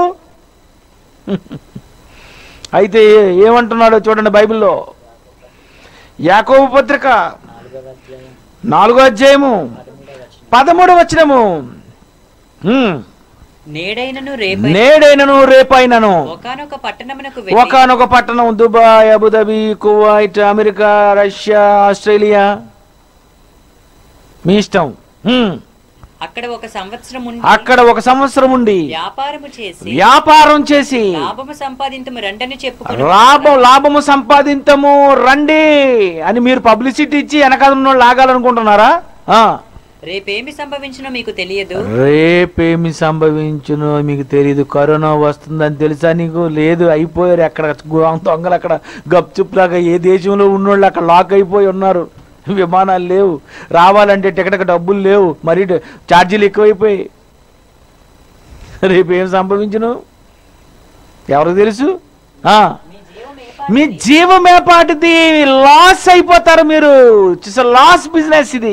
అయితే ఏమంటున్నాడో చూడండి బైబిల్లో యాకోబు పత్రిక నాలుగో అధ్యాయము పదమూడు వచ్చినము నేడైనను రేపై నేడైనను రేపైనను ఒకనొక పట్టణమునకు వెళ్ళి ఒకనొక పట్టణం Dubai Abu Dhabi Kuwait America Russia Australia మీ ఇష్టం హ్మ్. అక్కడ ఒక సంవత్సరం ఉండి అక్కడ ఒక సంవత్సరం ఉండి వ్యాపారము చేసి వ్యాపారం చేసి లాభము సంపాదించము రండని చెప్పుకొని లాభం లాభము సంపాదించము రండి అని మీరు పబ్లిసిటీ ఇచ్చి వెనకాల ఉన్న వాళ్ళు లాగాలనుకుంటున్నారా ఆ. రేపేమి సంభవించినో మీకు తెలియదు రేపేమి సంభవించునో మీకు తెలియదు కరోనా వస్తుందని తెలుసా నీకు లేదు అయిపోయారు అక్కడ గు- దొంగలు అక్కడ గప్చుప్లాగా ఏ దేశంలో ఉన్నోళ్ళు అక్కడ లాక్ అయిపోయి ఉన్నారు విమానాలు లేవు రావాలంటే టికెట్కి డబ్బులు లేవు మరి డ- ఛార్జీలు ఎక్కువైపోయి రేపు ఏం సంభవించును ఎవరికి తెలుసు ఆ. మీ జీవమేపాటిది లాస్ అయిపోతారు మీరు లాస్ బిజినెస్ ఇది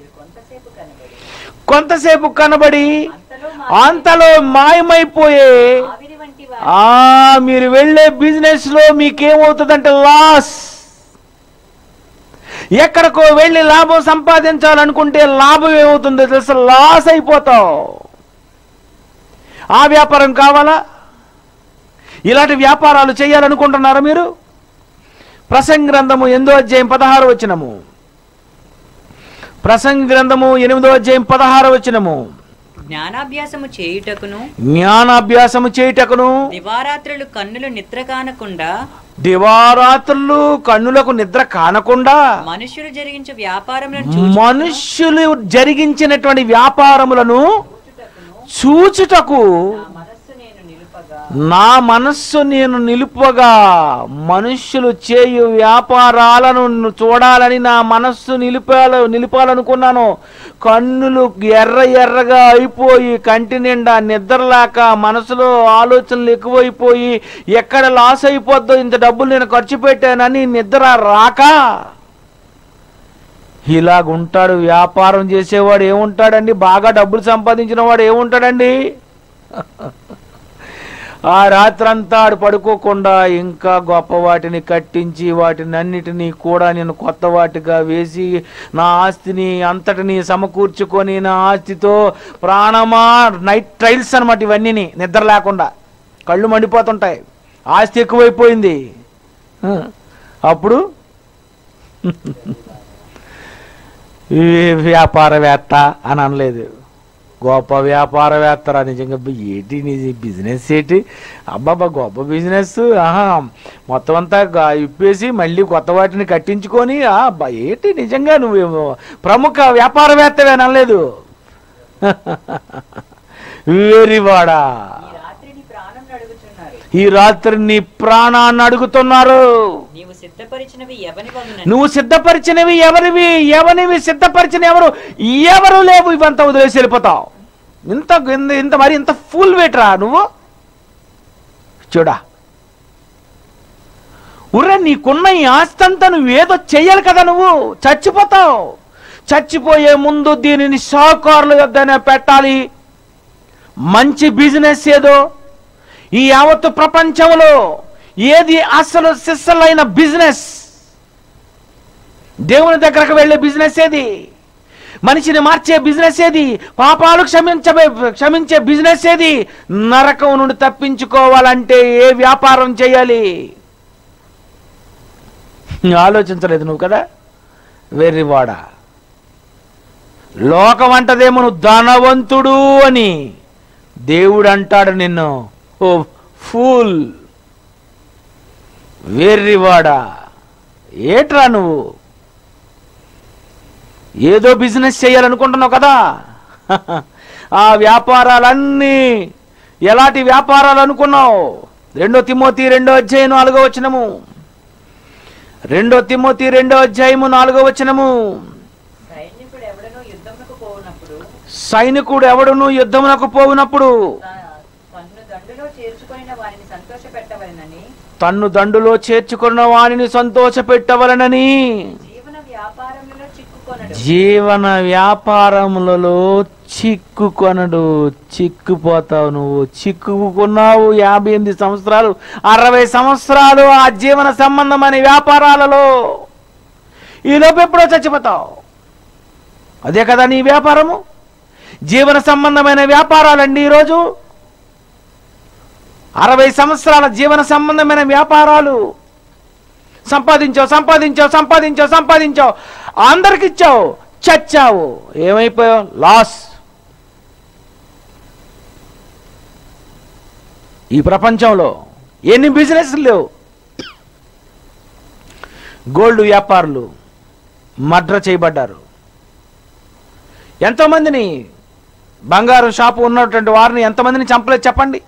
కొంతసేపు కనబడి అంతలో మాయమైపోయే ఆవిరి వంటి ఆ మీరు వెళ్ళే బిజినెస్ లో మీకేమవుతుందంటే లాస్ ఎక్కడికో వెళ్ళి లాభం సంపాదించాలనుకుంటే లాభం ఏమవుతుందో తెలుసా లాస్ అయిపోతావు ఆ వ్యాపారం కావాలా ఇలాంటి వ్యాపారాలు చేయాలనుకుంటున్నారా మీరు ప్రసంగ గ్రంథము ఎనిమిదో అధ్యాయం పదహారు వచ్చినము ప్రసంగ గ్రంథము ఎనిమిదో అధ్యాయం పదహారు వచ్చినము జ్ఞానాభ్యాసము చేయుటకును జ్ఞానాభ్యాసము చేయుటకును దివారాత్రులు కన్నులు నిద్ర కానకుండా దివారాత్రులు కన్నులకు నిద్ర కానకుండా మనుష్యులు జరిగించే వ్యాపారములను మనుష్యులు జరిగించినటువంటి వ్యాపారములను చూచుటకు మనస్సు నేను నిలుపగా నా మనస్సు నేను నిలుపగా మనుష్యులు చేయు వ్యాపారాలను చూడాలని నా మనస్సు నిలిపాల నిలిపాలనుకున్నాను కన్నులు ఎర్ర ఎర్రగా అయిపోయి కంటి నిండా నిద్రలేక మనసులో ఆలోచనలు ఎక్కువైపోయి ఎక్కడ లాస్ అయిపోద్దో ఇంత డబ్బులు నేను ఖర్చు పెట్టానని నిద్ర రాక ఇలాగుంటాడు వ్యాపారం చేసేవాడు ఏముంటాడండి బాగా డబ్బులు సంపాదించిన వాడు ఏముంటాడండి ఆ రాత్రంతా ఆడు పడుకోకుండా ఇంకా గొప్ప వాటిని కట్టించి వాటిని అన్నిటినీ కూడా నేను కొత్త వాటిగా వేసి నా ఆస్తిని అంతటిని సమకూర్చుకొని నా ఆస్తితో ప్రాణమా నైట్ ట్రైల్స్ అనమాట ఇవన్నీ నిద్ర లేకుండా కళ్ళు మండిపోతుంటాయి ఆస్తి ఎక్కువైపోయింది ఆ, అప్పుడు ఈ వ్యాపారవేత్త అని అనలేదు గొప్ప వ్యాపారవేత్తరా నిజంగా అబ్బా ఏంటి నీ బిజినెస్ ఏంటి అబ్బాబా గొప్ప బిజినెస్ ఆహా మొత్తం అంతా గా- ఇప్పేసి మళ్ళీ కొత్త వాటిని కట్టించుకొని ఆ, అబ్బా ఏంటి నిజంగా నువ్వు ప్రముఖ వ్యాపారవేత్తవే అని అనలేదు వేరివాడా ఈ రాత్రి నీ ప్రాణం అడుగుచున్నారు ఈ రాత్రి నీ ప్రాణాన్ని అడుగుతున్నారు నీవు సిద్ధపరిచినవి ఎవని వలన నువ్వు సిద్ధపరిచినవి ఎవరివి ఎవరివి సిద్ధపరిచిన ఎవరు ఎవరు లేవు ఇవంతా వదిలేసి వెళ్ళిపోతావు ఇంత ఇంత ఇంత మరి ఇంత ఫుల్ వెయిట్రా నువ్వు చూడా ఉర్రే నీకున్న ఈ ఆస్తంతా నువ్వు ఏదో చెయ్యాలి కదా నువ్వు చచ్చిపోతావు చచ్చిపోయే ముందు దీనిని షావుకారుల యొద్దనే పెట్టాలి మంచి బిజినెస్ ఏదో ఈ యావత్తు ప్రపంచంలో ఏది అసలు సిస్సలైన బిజినెస్ దేవుని దగ్గరకు వెళ్ళే బిజినెస్ ఏది మనిషిని మార్చే బిజినెస్ ఏది పాపాలు క్షమించబే క్షమించే బిజినెస్ ఏది నరకం నుండి తప్పించుకోవాలంటే ఏ వ్యాపారం చేయాలి ఆలోచించలేదు నువ్వు కదా వెర్రివాడ లోకం అంటదేమో నువ్వు ధనవంతుడు అని దేవుడు అంటాడు నిన్ను ఓ ఫూల్ వెర్రివాడా ఏట్రా నువ్వు ఏదో బిజినెస్ చేయాలనుకుంటున్నావు కదా ఆ వ్యాపారాలన్నీ ఎలాంటి వ్యాపారాలు అనుకున్నావు రెండో తిమోతి రెండో అధ్యాయం నాలుగో వచనము రెండో తిమోతి రెండో అధ్యాయము నాలుగో వచనము సైనికుడు ఎవడనో యుద్ధమునకు పోవునప్పుడు సైనికుడు ఎవడును యుద్ధమునకు పోవునప్పుడు తా- తన్ను దండులో చేర్చుకొనిన వారిని సంతోష పెట్టవలనని తన్ను దండులో చేర్చుకున్న వానిని సంతోషపెట్టవలనని జీవన వ్యాపారములలో చిక్కుకొనడు జీవన వ్యాపారములలో చిక్కుకొనడు చిక్కుపోతావు నువ్వు చిక్కుకున్నావు యాభై ఎనిమిది సంవత్సరాలు అరవై సంవత్సరాలు ఆ జీవన సంబంధమైన వ్యాపారాలలో ఈలోపు ఎప్పుడో చచ్చిపోతావు అదే కదా నీ వ్యాపారము జీవన సంబంధమైన వ్యాపారాలండి ఈరోజు అరవై సంవత్సరాల జీవన సంబంధమైన వ్యాపారాలు సంపాదించావు సంపాదించావు సంపాదించావు సంపాదించావు అందరికి ఇచ్చావు చచ్చావు ఏమైపోయావు లాస్ ఈ ప్రపంచంలో ఎన్ని బిజినెస్ లేవు గోల్డ్ వ్యాపారులు మర్డర్ చేయబడ్డారు ఎంతోమందిని బంగారు షాపు ఉన్నటువంటి వారిని ఎంతమందిని చంపలేదు చెప్పండి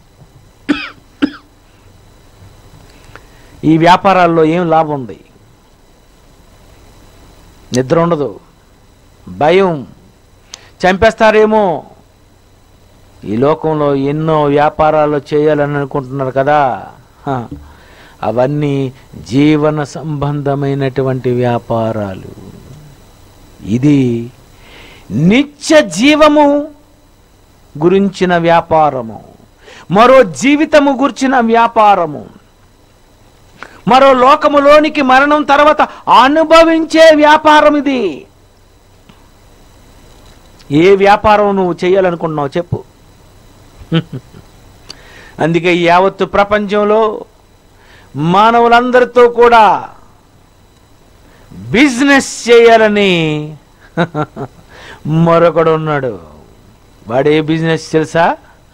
ఈ వ్యాపారాల్లో ఏం లాభం ఉంది నిద్ర ఉండదు భయం చంపేస్తారేమో ఈ లోకంలో ఎన్నో వ్యాపారాలు చేయాలని అనుకుంటున్నారు కదా హ, అవన్నీ జీవన సంబంధమైనటువంటి వ్యాపారాలు ఇది నిత్య జీవము గురించిన వ్యాపారము మరో జీవితము గురించిన వ్యాపారము మరో లోకములోనికి మరణం తర్వాత అనుభవించే వ్యాపారం ఇది ఏ వ్యాపారం నువ్వు చేయాలనుకుంటున్నావు చెప్పు అందుకే ఈ యావత్తు ప్రపంచంలో మానవులందరితో కూడా బిజినెస్ చేయాలని మరొకడు ఉన్నాడు వాడే బిజినెస్ తెలుసా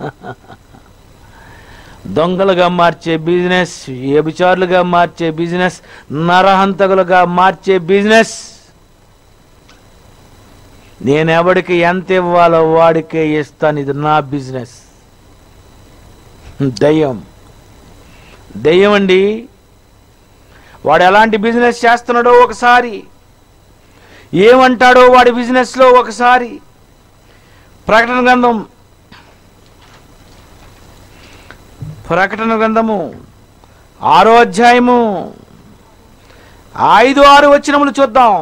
దొంగలుగా మార్చే బిజినెస్ వ్యభిచారులుగా మార్చే బిజినెస్ నరహంతకులుగా మార్చే బిజినెస్ నేను ఎవడికి ఎంత ఇవ్వాలో వాడికే ఇస్తాను ఇది నా బిజినెస్ దయ్యం దయ్యం అండి వాడు ఎలాంటి బిజినెస్ చేస్తున్నాడో ఒకసారి ఏమంటాడో వాడి బిజినెస్లో ఒకసారి ప్రకటన గ్రంథం ప్రకటన గ్రంథము ఆరో అధ్యాయము ఐదు ఆరు వచ్చినములు చూద్దాం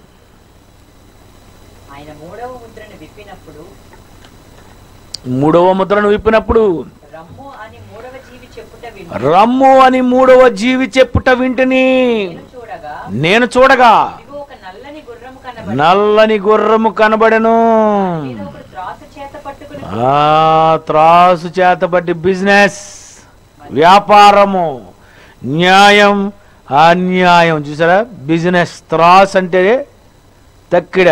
ఆయన మూడవ ముద్రను విప్పినప్పుడు మూడవ ముద్రను విప్పినప్పుడు రమ్ము అని మూడవ జీవి చెప్పుట విని రమ్ము అని మూడవ జీవి చెప్పుట వింటిని నేను చూడగా నేను చూడగా ఇదిగో ఒక నల్లని గుర్రము కనబడి నల్లని గుర్రము కనబడెను మీద ఒకడు త్రాసు చేత పట్టుకుని ఆ త్రాసు చేతబట్టి బిజినెస్ వ్యాపారము న్యాయం అన్యాయం చూసారా బిజినెస్ త్రాస్ అంటే తక్కిడ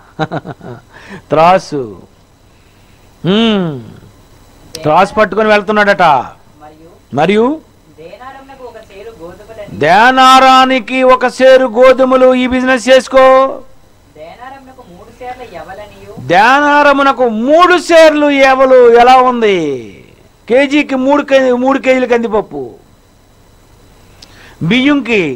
త్రాసు హ్మ్. త్రాసు పట్టుకొని వెళ్తున్నాడట మరియు మరియు దేనారంనకు ఒక సేరు గోధుమలని దేనారానికి ఒక సేరు గోధుమలు ఈ బిజినెస్ చేసుకో దేనారంనకు మూడు సేర్ల ఎవలనియు ధ్యానారమునకు మూడు సేర్లు ఎవలు ఎలా ఉంది కేజీకి మూడు కే మూడు కేజీల కందిపప్పు బియ్యంకి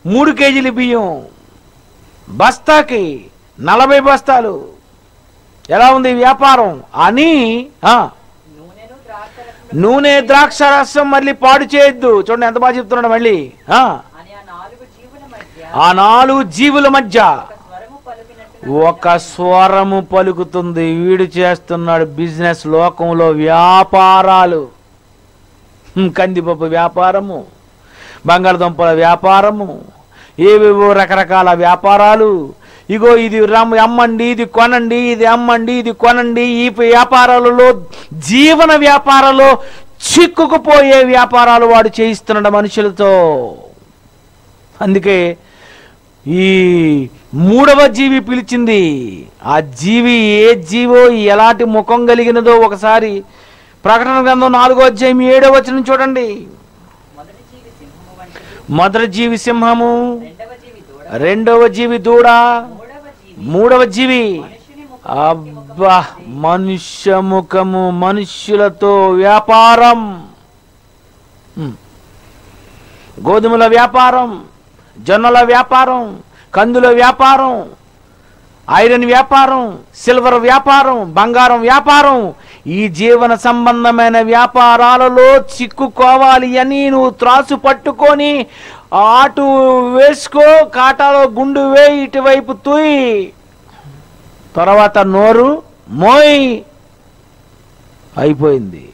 మూడు కేజీలు బియ్యం బస్తాకి నలభై బస్తాలు ఎలా ఉంది ఈ వ్యాపారం అని ఆ, నూనెను ద్రాక్షరసమును నూనె ద్రాక్ష రసం మళ్ళీ పాడు చేయొద్దు చూడండి ఎంత బాగా చెప్తున్నాడు మళ్ళీ ఆ, అని ఆ నాలుగు జీవుల మధ్య ఆ నాలుగు జీవుల మధ్య ఒక స్వరము పలుకినట్టు ఒక స్వరము పలుకుతుంది వీడు చేస్తున్నాడు బిజినెస్ లోకంలో వ్యాపారాలు హ్మ్, కందిపప్పు వ్యాపారము బంగాళదుంపల వ్యాపారము ఏవేవో రకరకాల వ్యాపారాలు ఇగో ఇది రమ్ అమ్మండి ఇది కొనండి ఇది అమ్మండి ఇది కొనండి ఈ వ్యాపారాలలో జీవన వ్యాపారాలు చిక్కుకుపోయే వ్యాపారాలు వాడు చేయిస్తున్నాడు మనుషులతో అందుకే ఈ మూడవ జీవి పిలిచింది ఆ జీవి ఏ జీవో ఎలాంటి ముఖం కలిగినదో ఒకసారి ప్రకటన గ్రంథం నాలుగో అధ్యాయం ఏడో వచనం చూడండి మొదటి జీవి సింహము వంటిది మొదటి జీవి సింహము రెండవ జీవి దూడ రెండవ జీవి దూడ మూడవ జీవి మూడవ జీవి మనుషుని ముఖము అబ్బా మనుష్య ముఖము మనుష్యులతో వ్యాపారం హ్మ్. గోధుమల వ్యాపారం జొన్నల వ్యాపారం కందుల వ్యాపారం ఐరన్ వ్యాపారం సిల్వర్ వ్యాపారం బంగారం వ్యాపారం ఈ జీవన సంబంధమైన వ్యాపారాలలో చిక్కుకోవాలి అని నువ్వు త్రాసు పట్టుకొని అటు వేసుకో కాటాలో గుండు వేయి ఇటువైపు తూయి తర్వాత నోరు మోయ్ అయిపోయింది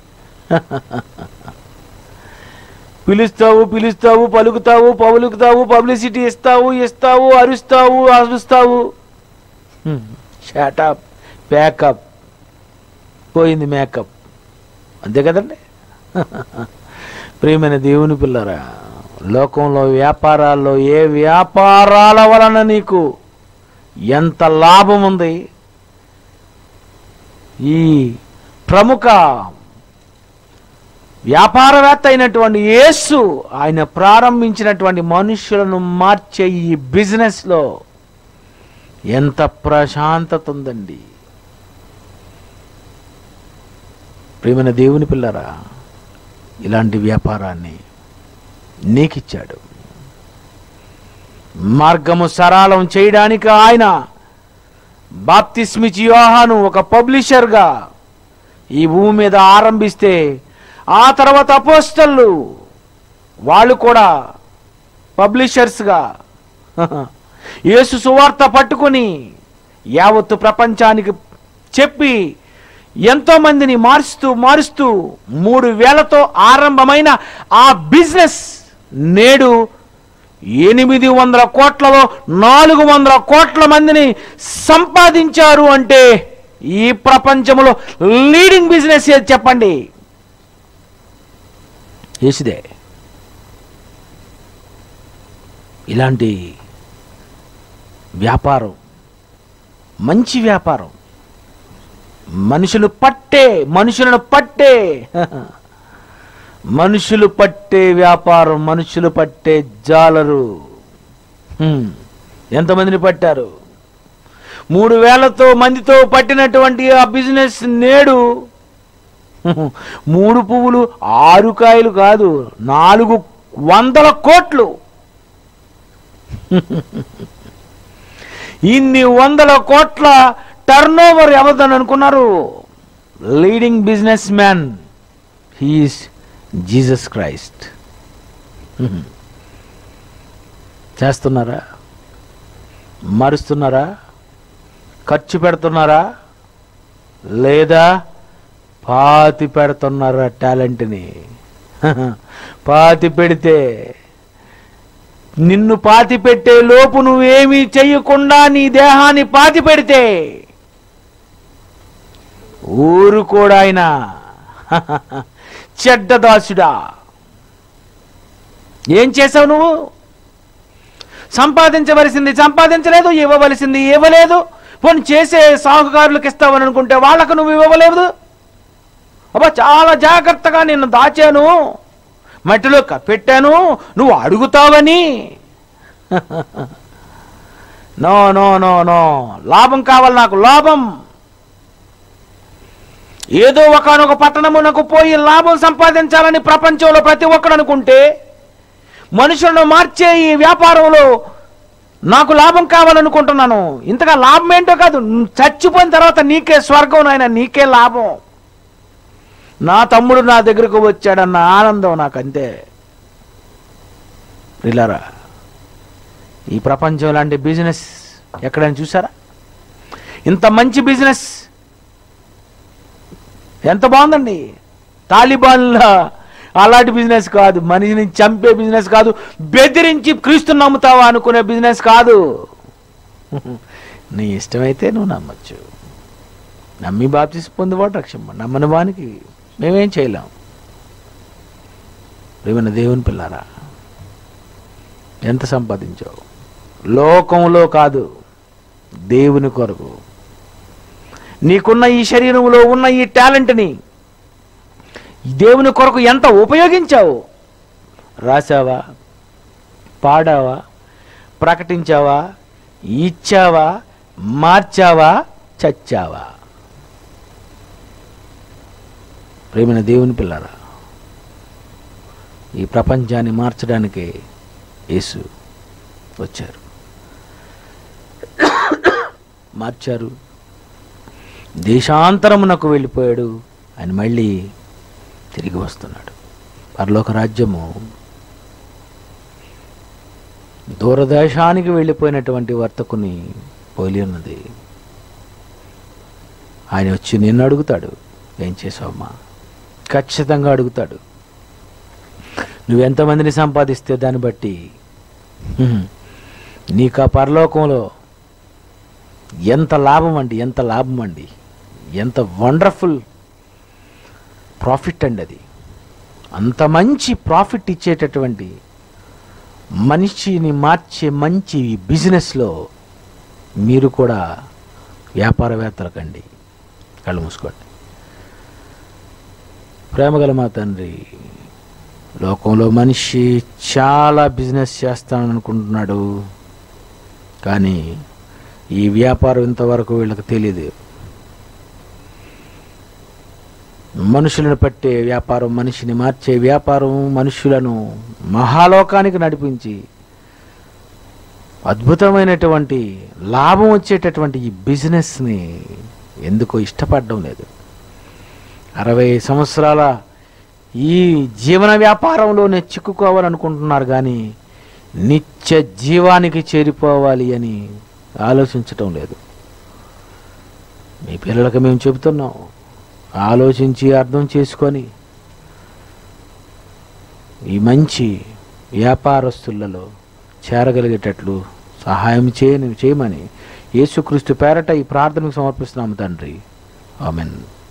పిలుస్తావు పిలుస్తావు పలుకుతావు పలుకుతావు పబ్లిసిటీ ఇస్తావు ఇస్తావు అరుస్తావు అరుస్తావు షాటప్ ప్యాకప్ పోయింది మేకప్ అంతే కదండి ప్రియమైన దేవుని పిల్లరా లోకంలో వ్యాపారాల్లో ఏ వ్యాపారాల వలన నీకు ఎంత లాభం ఉంది ఈ ప్రముఖ వ్యాపారవేత్త అయినటువంటి యేసు ఆయన ప్రారంభించినటువంటి మనుషులను మార్చే ఈ బిజినెస్లో ఎంత ప్రశాంతత ఉందండి ప్రియమైన దేవుని పిల్లరా ఇలాంటి వ్యాపారాన్ని నీకిచ్చాడు మార్గము సరళం చేయడానికి ఆయన బాప్తిస్మిచి యోహాను ఒక పబ్లిషర్గా ఈ భూమి మీద ఆరంభిస్తే ఆ తర్వాత అపోస్తళ్ళు వాళ్ళు కూడా పబ్లిషర్స్గా యేసు సువార్త పట్టుకొని యావత్తు ప్రపంచానికి చెప్పి ఎంతో మందిని మారుస్తూ మారుస్తూ మూడు వేలతో ఆరంభమైన ఆ బిజినెస్ నేడు ఎనిమిది వందల కోట్లలో నాలుగు వందల కోట్ల మందిని సంపాదించారు అంటే ఈ ప్రపంచంలో లీడింగ్ బిజినెస్ ఏది చెప్పండి యేసుదే ఇలాంటి వ్యాపారం మంచి వ్యాపారం మనుషులు పట్టే మనుషులను పట్టే మనుషులు పట్టే వ్యాపారం మనుషులు పట్టే జాలరు హ్మ్. ఎంతమందిని పట్టారు మూడు వేలతో మందితో పట్టినటువంటి ఆ బిజినెస్ నేడు హ్మ్, మూడు పువ్వులు ఆరు కాయలు కాదు నాలుగు వందల కోట్లు ఇన్ని వందల కోట్ల టర్న్ ఓవర్ ఎవరిదని అనుకున్నారు leading businessman he's Jesus Christ చేస్తున్నారా మరుస్తున్నారా ఖర్చు పెడుతున్నారా లేదా పాతి పెడుతున్నారా టాలెంట్ని పాతి పెడితే నిన్ను పాతి పెట్టే లోపు నువ్వేమీ చెయ్యకుండా నీ దేహాన్ని పాతి పెడితే ఊరు కూడా ఆయన చెడ్డ దాసుడా ఏం చేసావు నువ్వు సంపాదించవలసింది సంపాదించలేదు ఇవ్వవలసింది ఇవ్వలేదు పోనీ చేసే సాగుకారులకు ఇస్తావని అనుకుంటే వాళ్ళకు నువ్వు ఇవ్వలేదు అబ్బా చాలా జాగ్రత్తగా నిన్ను దాచాను మట్టిలో పెట్టాను నువ్వు అడుగుతావని నో నో నో నో లాభం కావాలి నాకు లాభం ఏదో ఒకనొక పట్టణమునకు పోయి లాభం సంపాదించాలని ప్రపంచంలో ప్రతి ఒక్కడు అనుకుంటే మనుషులను మార్చే ఈ వ్యాపారంలో నాకు లాభం కావాలనుకుంటున్నాను ఇంతగా లాభం ఏంటో కాదు చచ్చిపోయిన తర్వాత నీకే స్వర్గం నాయన నీకే లాభం నా తమ్ముడు నా దగ్గరకు వచ్చాడన్న ఆనందం నాకు అంతే రిలారా ఈ ప్రపంచం లాంటి బిజినెస్ ఎక్కడైనా చూసారా ఇంత మంచి బిజినెస్ ఎంత బాగుందండి తాలిబాన్ల అలాంటి బిజినెస్ కాదు మనిషిని చంపే బిజినెస్ కాదు బెదిరించి క్రీస్తు నమ్ముతావా అనుకునే బిజినెస్ కాదు నీ ఇష్టమైతే నువ్వు నమ్మచ్చు నమ్మి బాప్తిసి పొందువాడు రక్షమ్మ నమ్మని వానికి మేమేం చేయలేం ప్రేమైన దేవుని పిల్లారా ఎంత సంపాదించావు లోకంలో కాదు దేవుని కొరకు నీకున్న ఈ శరీరంలో ఉన్న ఈ టాలెంట్ని దేవుని కొరకు ఎంత ఉపయోగించావు రాసావా పాడావా ప్రకటించావా ఇచ్చావా మార్చావా చచ్చావా ప్రేమైన దేవుని పిల్లరా ఈ ప్రపంచాన్ని మార్చడానికి యేసు వచ్చారు మార్చారు దేశాంతరమునకు వెళ్ళిపోయాడు ఆయన మళ్ళీ తిరిగి వస్తున్నాడు పరలోక రాజ్యము దూరదేశానికి వెళ్ళిపోయినటువంటి వర్తకుని పోలి ఉన్నది ఆయన వచ్చి నిన్ను అడుగుతాడు ఏం చేసావమ్మా ఖచ్చితంగా అడుగుతాడు నువ్వెంతమందిని సంపాదిస్తే దాన్ని బట్టి హ్మ్, నీకు ఆ పరలోకంలో ఎంత లాభం అండి ఎంత లాభం అండి ఎంత వండర్ఫుల్ ప్రాఫిట్ అండి అది అంత మంచి ప్రాఫిట్ ఇచ్చేటటువంటి మనిషిని మార్చే మంచి బిజినెస్లో మీరు కూడా వ్యాపారవేత్తలు కండి కళ్ళు మూసుకోండి ప్రేమగల మా తండ్రి లోకంలో మనిషి చాలా బిజినెస్ చేస్తానని అనుకుంటున్నాడు కానీ ఈ వ్యాపారం ఇంతవరకు వీళ్ళకి తెలియదు మనుషులను పట్టే వ్యాపారం మనిషిని మార్చే వ్యాపారం మనుషులను మహాలోకానికి నడిపించి అద్భుతమైనటువంటి లాభం వచ్చేటటువంటి ఈ బిజినెస్ని ఎందుకో ఇష్టపడడం లేదు అరవై సంవత్సరాల ఈ జీవన వ్యాపారంలోనే చిక్కుకోవాలనుకుంటున్నారు కానీ నిత్య జీవానికి చేరిపోవాలి అని ఆలోచించటం లేదు మీ పిల్లలకు మేము చెబుతున్నాం ఆలోచించి అర్థం చేసుకొని ఈ మంచి వ్యాపారస్తులలో చేరగలిగేటట్లు సహాయం చేయని చేయమని యేసుక్రీస్తు పేరట ఈ ప్రార్థనకు సమర్పిస్తున్నాము తండ్రి ఆమెన్